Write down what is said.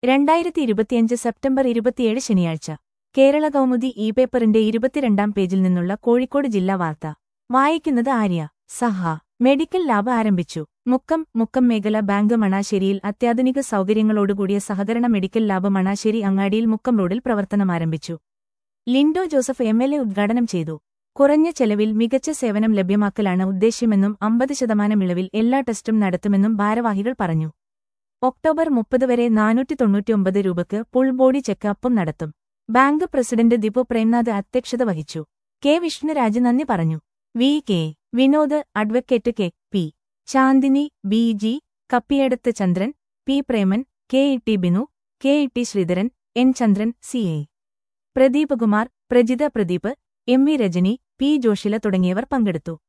രണ്ടായിരത്തി ഇരുപത്തിയഞ്ച് സെപ്റ്റംബർ ഇരുപത്തിയേഴ് ശനിയാഴ്ച കേരള കൗമുദി ഇ പേപ്പറിന്റെ ഇരുപത്തിരണ്ടാം പേജിൽ നിന്നുള്ള കോഴിക്കോട് ജില്ലാ വാർത്ത വായിക്കുന്നത് ആര്യ സഹ മെഡിക്കൽ ലാബ് ആരംഭിച്ചു മുക്കം മുക്കം മേഖല ബാങ്ക് മണാശ്ശേരിയിൽ അത്യാധുനിക സൗകര്യങ്ങളോടുകൂടിയ സഹകരണ മെഡിക്കൽ ലാബ് മണാശ്ശേരി അങ്ങാടിയിൽ മുക്കം റോഡിൽ പ്രവർത്തനമാരംഭിച്ചു Lindo Joseph M L A ഉദ്ഘാടനം ചെയ്തു കുറഞ്ഞ ചെലവിൽ മികച്ച സേവനം ലഭ്യമാക്കലാണ് ഉദ്ദേശ്യമെന്നും അമ്പത് ശതമാനം ഇളവിൽ എല്ലാ ടെസ്റ്റും നടത്തുമെന്നും ഭാരവാഹികൾ പറഞ്ഞു ഒക്ടോബർ മുപ്പത് വരെ നാനൂറ്റി തൊണ്ണൂറ്റിയൊമ്പത് രൂപയ്ക്ക് ഫുൾ ബോഡി ചെക്കപ്പും നടത്തും ബാങ്ക് പ്രസിഡന്റ് ദിപു പ്രേംനാഥ് അധ്യക്ഷത വഹിച്ചു കെ വിഷ്ണുരാജ് നന്ദി പറഞ്ഞു V K Vinod advocate K P Chandini B G Kappiyadath Chandran P Preman K E T Binu K E T Sreedharan N Chandran C A Pradeep Kumar Prajitha Pradeep M V Rajani P Joshila തുടങ്ങിയവർ പങ്കെടുത്തു